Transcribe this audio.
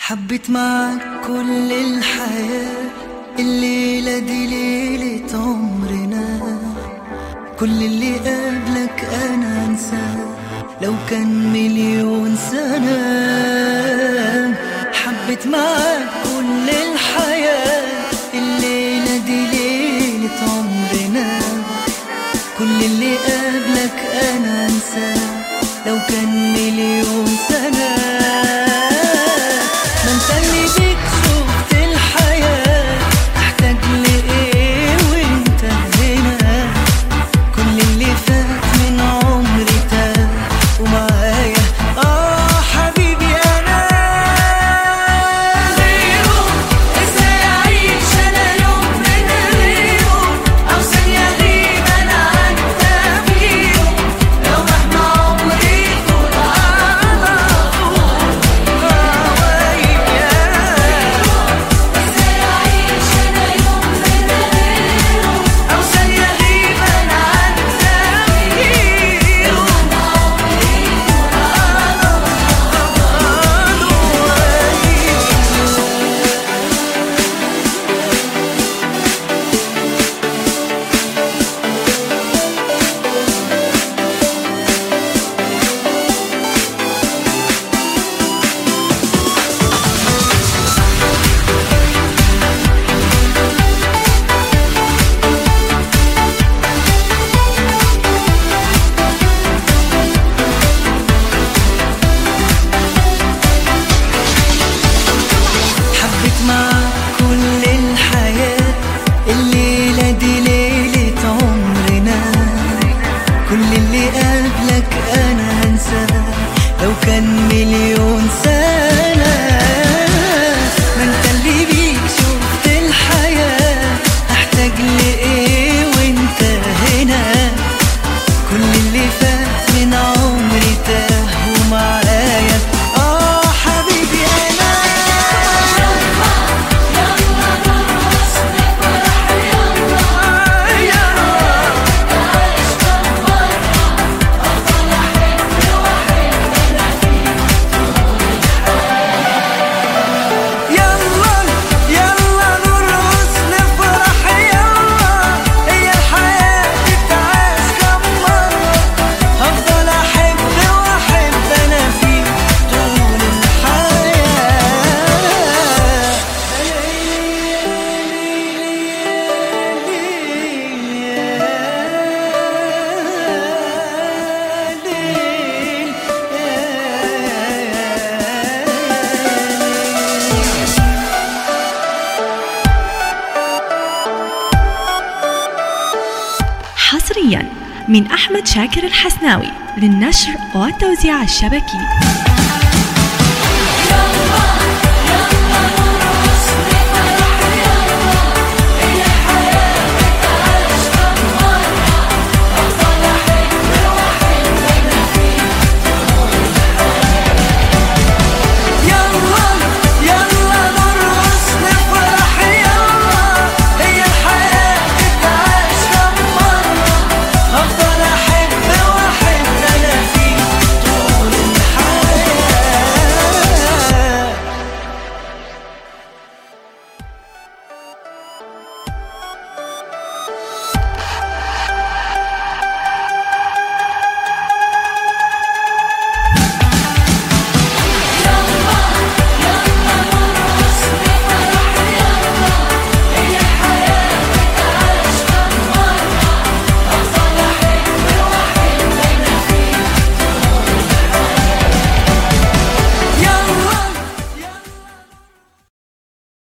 حبيت معك كل الحياة الليلة دي ليلة عمرنا كل اللي قبلك أنا أنساه لو كان مليون سنة حبيت معك كل الحياة الليلة دي ليلة عمرنا كل اللي قبلك أنا أنساه لو كان مليون سنة ما انت اللي بيك شفت الحياة تحتاج لإيه وانت هنا كل اللي فات من عمري تاه ومعايا اه حبيبي انا غيره ازاي اعيش انا يوم من غيره او ثانية غيب انا عن تفكيره لو مهما عمري طول على طول هوايا ازاي اعيش انا يوم من غيره او ثانية غيب انا عن تفكيره حبيت معاك كل الحياة الليلة دي ليلة عمرنا كل اللي قبلك أنا هنساه لو كان مليون سنة ما انت اللي بيك شفت الحياة احتاج لإيه وانت هنا كل اللي فات من عمري تاه ومعايا اه حبيبي انا يلا يلا نرقص نفرح يلا هي الحياة تتعاش كم مرة هفضل أحب وأحب أنا فيك طول الحياة حصريا من أحمد شاكر الحسناوي للنشر والتوزيع الشبكي